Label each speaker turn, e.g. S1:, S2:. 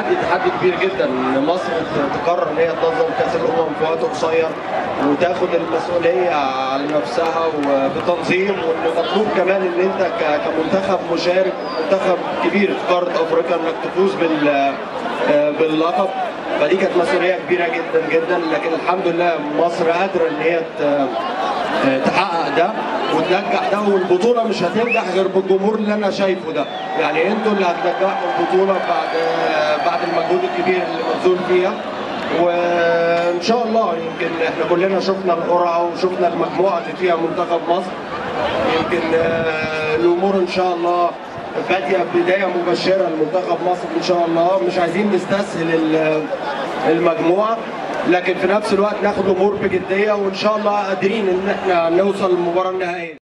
S1: تحدي تحدي كبير جدا ان مصر تقرر ان هي تنظم كاس الامم في وقت قصير وتاخد المسؤوليه على نفسها وبتنظيم وان مطلوب كمان ان انت ك- كمنتخب مشارك منتخب كبير في قاره افريقيا انك تفوز بال آه، باللقب فدي كانت مسؤوليه كبيره جدا جدا لكن الحمد لله مصر قادره ان هي ت- تحقق ده وتنجح ده والبطوله مش هتنجح غير بالجمهور اللي انا شايفه ده يعني انتوا اللي هتنجحوا البطوله بعد بعد المجهود الكبير اللي مبذول فيها وان شاء الله يمكن احنا كلنا شفنا القرعه وشفنا المجموعه اللي فيها منتخب مصر يمكن آه، الامور ان شاء الله باديه بدايه مبشره لمنتخب مصر ان شاء الله مش عايزين نستسهل ال- المجموعه لكن في نفس الوقت ناخد الامور بجديه وان شاء الله قادرين ان احنا نوصل للمباراه النهائيه